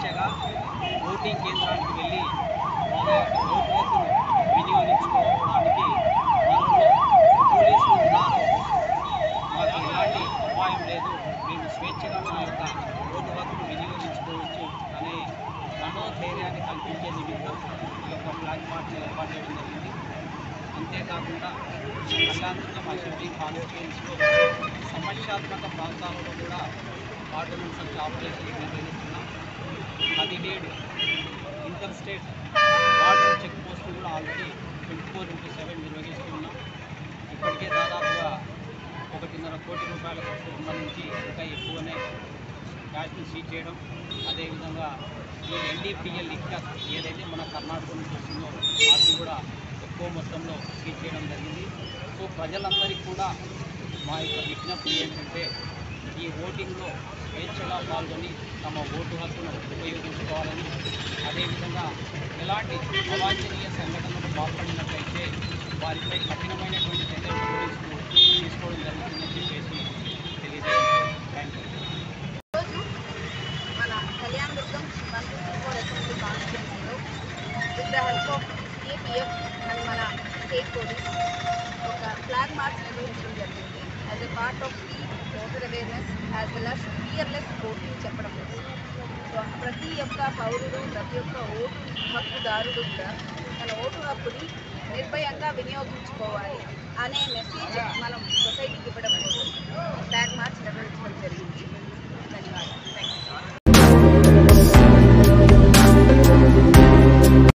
స్వేచ్ఛగా ఓటింగ్ కేంద్రానికి వెళ్ళి వాళ్ళ యొక్క ఓటు హక్కును వినియోగించుకోవడానికి మనలో పోలీసులు ఉన్నారు మాకు ఎలాంటి అపాయం లేదు మేము స్వేచ్ఛగా మన యొక్క ఓటు హక్కును వినియోగించుకోవచ్చు అనే మనోధైర్యాన్ని కల్పించే నిమిత్తం ఈ యొక్క ఫ్లాగ్ మార్చ్ ఏర్పాటు చేయడం జరిగింది అంతేకాకుండా కళ్యాణదుర్గం అసెంబ్లీ కాన్స్టిట్యున్సీలో సమస్యాత్మక ప్రాంతాలలో కూడా ఆర్డినెన్స్ వచ్చి ఆపరేషన్ నిర్వహిస్తున్నాం పదిహేడు ఇంటర్ స్టేట్ బార్డర్ చెక్ పోస్టులు కూడా already twenty four into seven నిర్వహిస్తున్నాం ఇప్పటికే దాదాపుగా ఒకటిన్నర కోటి రూపాయలకు సంబంధించి ఇంకా ఎక్కువనే క్యాష్ని సీజ్ చేయడం అదేవిధంగా ఈ ఎన్డీపీఎల్ లిక్కర్ ఏదైతే మన కర్ణాటక నుంచి వస్తుందో అది కూడా ఎక్కువ మొత్తంలో సీజ్ చేయడం జరిగింది సో ప్రజలందరికీ కూడా మా యొక్క విజ్ఞప్తి ఏంటంటే ఈ ఓటింగ్లో స్వేచ్ఛగా పాల్గొని తమ ఓటు హక్కును ఉపయోగించుకోవాలని అదేవిధంగా ఎలాంటి అవాంఛనీయ సంఘటనలకు పాల్పడినట్లయితే వారిపై కఠినమైనటువంటి చర్యలు పోలీసులు తీసుకోవడం జరుగుతుందని చెప్పేసి తెలియజేయండి థ్యాంక్ యూ ఈరోజు మన Kalyanadurgam one fifty four assembly కాన్స్టిట్యున్సీలో with the help of APF and మన స్టేట్ పోలీస్ ఒక ఫ్లాగ్ మార్చ్ నిర్వహించడం జరిగింది as a part of the voter awareness as well as fearless voting చెప్పడం కోసం సో ప్రతి ఒక్క పౌరుడు ప్రతి ఒక్క ఓటు హక్కుదారుడు కూడా తన ఓటు హక్కుని నిర్భయంగా వినియోగించుకోవాలి అనే మెసేజ్ మనం సొసైటీకి ఇవ్వడం కోసం ఫ్లాగ్ మార్చ్ నిర్వహించడం జరిగింది